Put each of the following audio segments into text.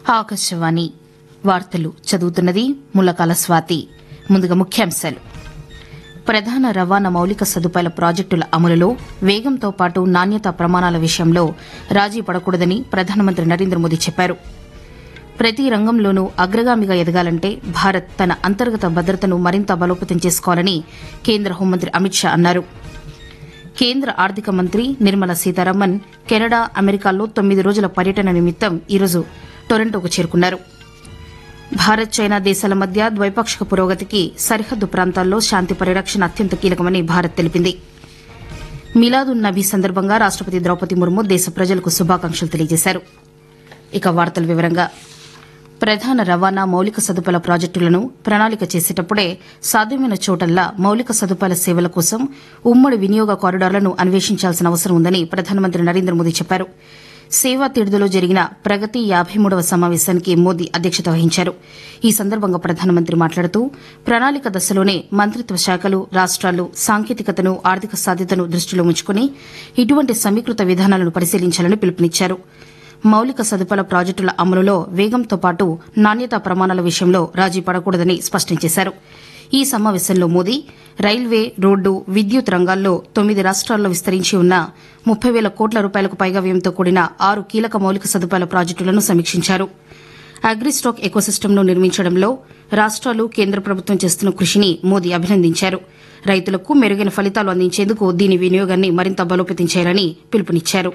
ఆకాశవాణి వార్తలు చదువుతున్నది ముల్లకాల స్వాతి ముందుగా ముఖ్యాంశాలు ప్రధాన రవాణా మౌలిక సదుపాయాల ప్రాజెక్టుల అమలులో వేగంతో పాటు నాణ్యతా ప్రమాణాల విషయంలో రాజీ పడకూడదని ప్రధానమంత్రి నరేంద్ర మోదీ చెప్పారు ప్రతి రంగంలోనూ అగ్రగామిగా ఎదగాలంటే భారత్ తన అంతర్గత భద్రతను మరింత బలోపేతం చేసుకోవాలని కేంద్ర హోంమంత్రి అమిత్ షా అన్నారు కేంద్ర ఆర్థిక మంత్రి నిర్మలా సీతారామన్ కెనడా అమెరికాల్లో తొమ్మిది రోజుల పర్యటన నిమిత్తం ఈరోజు టొరంటోకు చేరుకున్నారు భారత్ చైనా దేశాల మధ్య ద్వైపాక్షిక పురోగతికి సరిహద్దు ప్రాంతాల్లో శాంతి పరిరక్షణ అత్యంత కీలకమని భారత్ తెలిపింది మిలాదున్ నబీ సందర్భంగా రాష్టపతి ద్రౌపది ముర్ము దేశ ప్రజలకు శుభాకాంక్షలు తెలియజేశారు ఇక వార్తల వివరంగా ప్రధాన రవాణా మౌలిక సదుపాయాల ప్రాజెక్టులను ప్రణాళిక చేసేటప్పుడే సాధ్యమైన చోటల్లా మౌలిక సదుపాయాల సేవల కోసం ఉమ్మడి వినియోగ కారిడార్లను అన్వేషించాల్సిన అవసరం ఉందని ప్రధానమంత్రి నరేంద్ర మోదీ చెప్పారు సేవా తీర్థలో జరిగిన ప్రగతి యాభై మూడవ సమావేశానికి మోదీ అధ్యక్షత వహించారు ఈ సందర్భంగా ప్రధానమంత్రి మాట్లాడుతూ ప్రణాళిక దశలోనే మంత్రిత్వ శాఖలు రాష్ట్రాలు సాంకేతికతను ఆర్థిక సాధ్యతను దృష్టిలో ఉంచుకుని ఇటువంటి సమీకృత విధానాలను పరిశీలించాలని పిలుపునిచ్చారు మౌలిక సదుపాయాల ప్రాజెక్టుల అమలులో వేగంతో పాటు నాణ్యతా ప్రమాణాల విషయంలో రాజీ పడకూడదని స్పష్టం చేశారు ఈ సమావేశంలో మోదీ రైల్వే రోడ్డు విద్యుత్ రంగాల్లో తొమ్మిది రాష్ట్రాల్లో విస్తరించి ఉన్న ముప్పై వేల కోట్ల రూపాయలకు పైగా వ్యయంతో కూడిన ఆరు కీలక మౌలిక సదుపాయాల ప్రాజెక్టులను సమీక్షించారు అగ్రిస్టాక్ ఎకోసిస్టమ్ను నిర్మించడంలో రాష్ట్రాలు కేంద్ర ప్రభుత్వం చేస్తున్న కృషిని మోదీ అభినందించారు రైతులకు మెరుగైన ఫలితాలు అందించేందుకు దీని వినియోగాన్ని మరింత బలోపేతం చేయాలని పిలుపునిచ్చారు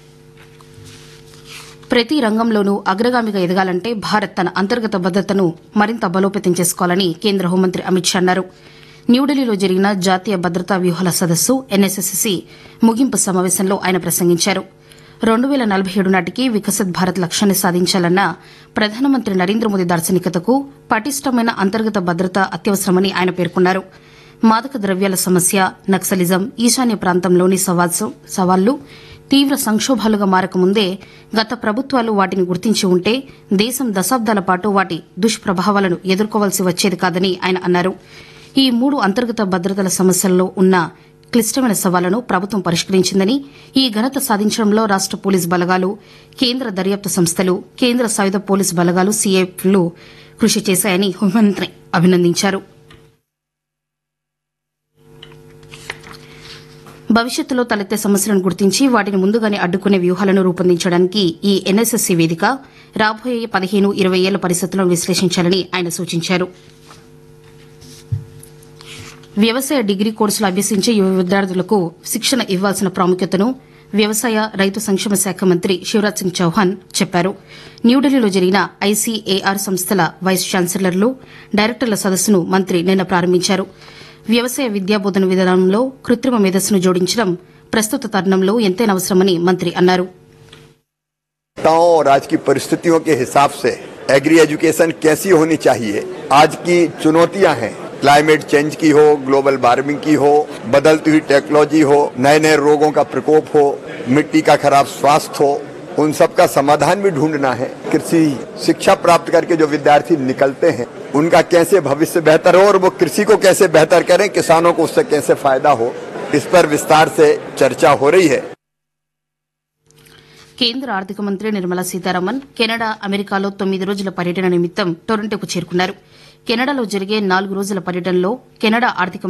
ప్రతి రంగంలోనూ అగ్రగామిగా ఎదగాలంటే భారత్ తన అంతర్గత భద్రతను మరింత బలోపేతం చేసుకోవాలని కేంద్ర హోంమంత్రి అమిత్ షా అన్నారు న్యూఢిల్లీలో జరిగిన జాతీయ భద్రతా వ్యూహాల సదస్సు ఎన్ఎస్ఎస్సి ముగింపు సమావేశంలో ఆయన ప్రసంగించారు రెండు వేల నలభై ఏడు నాటికి వికసిత్ భారత్ లక్ష్యాన్ని సాధించాలన్న ప్రధానమంత్రి నరేంద్ర మోదీ దార్శనికతకు పటిష్టమైన అంతర్గత భద్రత అత్యవసరమని ఆయన పేర్కొన్నారు మాదక ద్రవ్యాల సమస్య నక్సలిజం ఈశాన్య ప్రాంతంలోని సవాళ్లు తీవ్ర సంక్షోభాలుగా మారకముందే గత ప్రభుత్వాలు వాటిని గుర్తించి ఉంటే దేశం దశాబ్దాల పాటు వాటి దుష్ప్రభావాలను ఎదుర్కోవాల్సి వచ్చేది కాదని ఆయన అన్నారు ఈ మూడు అంతర్గత భద్రతల సమస్యల్లో ఉన్న క్లిష్టమైన సవాళ్లను ప్రభుత్వం పరిష్కరించిందని ఈ ఘనత సాధించడంలో రాష్ట పోలీసు బలగాలు కేంద్ర దర్యాప్తు సంస్థలు కేంద్ర సాయుధ పోలీసు బలగాలు సీఏఎఫ్లు కృషి చేశాయని హోంమంత్రి అభినందించారు భవిష్యత్తులో తలెత్తే సమస్యలను గుర్తించి వాటిని ముందుగానే అడ్డుకునే వ్యూహాలను రూపొందించడానికి ఈ ఎన్ఎస్ఎస్సీ వేదిక రాబోయే పదిహేను ఇరవై ఏళ్ల పరిస్థితులను విశ్లేషించాలని ఆయన సూచించారు వ్యవసాయ డిగ్రీ కోర్సులు అభ్యసించే యువ విద్యార్థులకు శిక్షణ ఇవ్వాల్సిన ప్రాముఖ్యతను వ్యవసాయ రైతు సంక్షేమ శాఖ మంత్రి శివరాజ్ సింగ్ చౌహాన్ చెప్పారు న్యూఢిల్లీలో జరిగిన ఐసీఏఆర్ సంస్థల వైస్ ఛాన్సలర్లు డైరెక్టర్ల సదస్సును మంత్రి నిన్న ప్రారంభించారు వ్యవసాయ విద్యాబోధన విధానంలో కృత్రిమ మేధస్సును జోడించడం ప్రస్తుత తరుణంలో ఎంతైనా అవసరమని మంత్రి అన్నారు और आज की परिस्थितियों के हिसाब से एग्री एजुकेशन कैसी होनी चाहिए आज की चुनौतियां हैं क्लाइमेट चेंज की हो ग्लोबल वार्मिंग की हो बदलती हुई टेक्नोलॉजी हो नए नए रोगों का प्रकोप हो मिट्टी का खराब स्वास्थ्य हो उन सब का समाधान भी ढूंढना है कृषि शिक्षा प्राप्त करके जो विद्यार्थी निकलते हैं उनका कैसे भविष्य बेहतर हो और वो कृषि को कैसे बेहतर करें किसानों को उससे कैसे फायदा हो इस पर विस्तार से चर्चा हो रही है కేంద్ర ఆర్థిక మంత్రి నిర్మలా సీతారామన్ కెనడా అమెరికాలో తొమ్మిది రోజుల పర్యటన నిమిత్తం టొరంటోకు చేరుకున్నారు కెనడాలో జరిగే నాలుగు రోజుల పర్యటనలో కెనడా ఆర్థిక